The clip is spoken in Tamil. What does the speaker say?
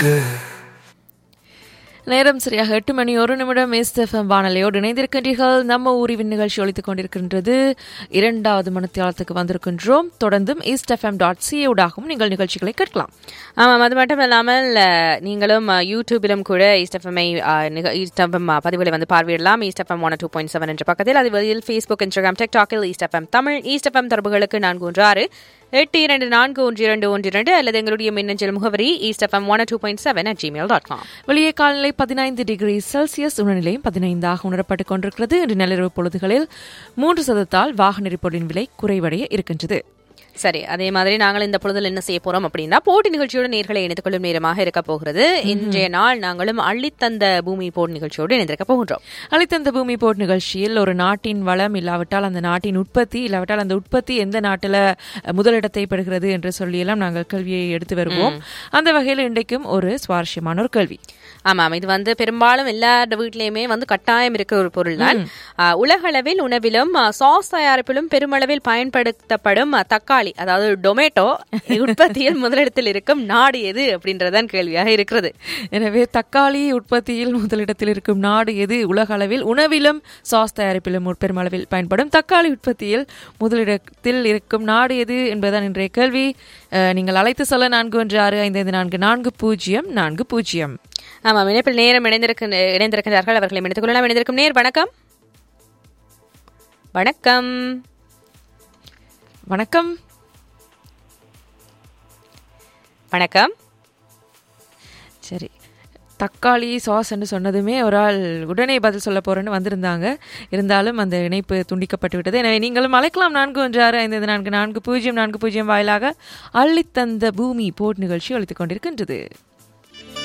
நேரம் சரியாக எட்டு மணி ஒரு நிமிடம் எஸ்எஃப்எம் வானொலியோடு இணைந்திருக்கின்றீர்கள் நம்ம ஊரிவின் நிகழ்ச்சி ஒழித்துக் கொண்டிருக்கின்றது இரண்டாவது மனத்தியாலத்துக்கு வந்திருக்கின்றோம் தொடர்ந்தும் ஈஸ்ட் எஃப்எம் டாட் சி ஊடாகவும் நீங்கள் நிகழ்ச்சிகளை கேட்கலாம் ஆமாம் அது மட்டும் இல்லாமல் அஹ், நீங்களும் அஹ், யூடியூபிலும் கூட ஈஸ்டஃபமை ஈஸ்டஃபம் பதிவுகளை வந்து பார்வையிடலாம் East FM one two point seven என்ற பக்கத்தில் அது வெளியில் ஃபேஸ்புக் இன்ஸ்டாகிராம் டிக்டாக்கில் ஈஸ்டஃபம் தமிழ் ஈஸ்டஃபம் தொடர்புகளுக்கு நான்கு ஒன்று ஆறு எட்டு இரண்டு நான்கு ஒன்று இரண்டு ஒன்று இரண்டு அல்லது எங்களுடைய மின்னஞ்சல் முகவரி East FM one two point seven at Gmail dot com வெளியே காலநிலை பதினைந்து டிகிரி செல்சியஸ் உணர்நிலையும் பதினைந்தாக உணரப்பட்டுக் கொண்டிருக்கிறது இன்று நள்ளிரவு பொழுதுகளில் மூன்று சதத்தால் வாகன எரிபொருளின் விலை குறைவடைய இருக்கின்றது சரி அதே மாதிரி நாங்கள் இந்த பொழுதில் என்ன செய்ய போறோம் அப்படின்னா போட்டி நிகழ்ச்சியோடு நேர்களை இணைத்துக் கொள்ளும் நேரமாக இருக்க போகிறது இன்றைய நாள் நாங்களும் அள்ளித்தந்த பூமி போட் நிகழ்ச்சியோடு இணைந்திருக்க போகின்றோம் அளித்தந்த பூமி போட் நிகழ்ச்சியில் ஒரு நாட்டின் வளம் இல்லாவிட்டால் அந்த நாட்டின் உற்பத்தி இல்லாவிட்டால் அந்த உற்பத்தி எந்த நாட்டில் முதலிடத்தை பெறுகிறது என்று சொல்லியெல்லாம் நாங்கள் கேள்வியை எடுத்து வருவோம் அந்த வகையில் இன்றைக்கும் ஒரு சுவாரஸ்யமான ஒரு கேள்வி ஆமாம் இது வந்து பெரும்பாலும் எல்லா வீட்லயுமே வந்து கட்டாயம் இருக்கிற ஒரு பொருள் தான் உலகளவில் உணவிலும் ஆ, சாஸ் தயாரிப்பிலும் பெருமளவில் பயன்படுத்தப்படும் ஆ, தக்காளி அதாவது டொமேட்டோ உற்பத்தியில் முதலிடத்தில் இருக்கும் நாடு எது அப்படின்றதான் கேள்வியாக இருக்கிறது எனவே தக்காளி உற்பத்தியில் முதலிடத்தில் இருக்கும் நாடு எது உலக அளவில் உணவிலும் சாஸ் தயாரிப்பிலும் ஒரு பெருமளவில் பயன்படும் தக்காளி உற்பத்தியில் முதலிடத்தில் இருக்கும் நாடு எது என்பதுதான் இன்றைய கேள்வி அஹ், நீங்கள் அழைத்து சொல்ல நான்கு ஒன்று ஆறு ஐந்து ஐந்து நான்கு நான்கு பூஜ்ஜியம் நான்கு பூஜ்ஜியம் ஆமாம் இணைப்பில் நேரம் இணைந்திருக்க இணைந்திருக்கிறார்கள் அவர்களை இணைத்துக் கொள்ளலாம் இணைந்திருக்கும் நேர் வணக்கம் வணக்கம் வணக்கம் வணக்கம் சரி தக்காளி சாஸ் என்று சொன்னதுமே ஒரு ஆள் உடனே பதில் சொல்ல போறேன்னு வந்திருந்தாங்க இருந்தாலும் அந்த இணைப்பு துண்டிக்கப்பட்டு விட்டது எனவே நீங்களும் அழைக்கலாம் நான்கு ஒன்று ஆறு ஐந்து ஐந்து நான்கு நான்கு பூஜ்ஜியம் நான்கு பூஜ்ஜியம் வாயிலாக அள்ளித்தந்த பூமி போட் நிகழ்ச்சி அளித்துக் கொண்டிருக்கின்றது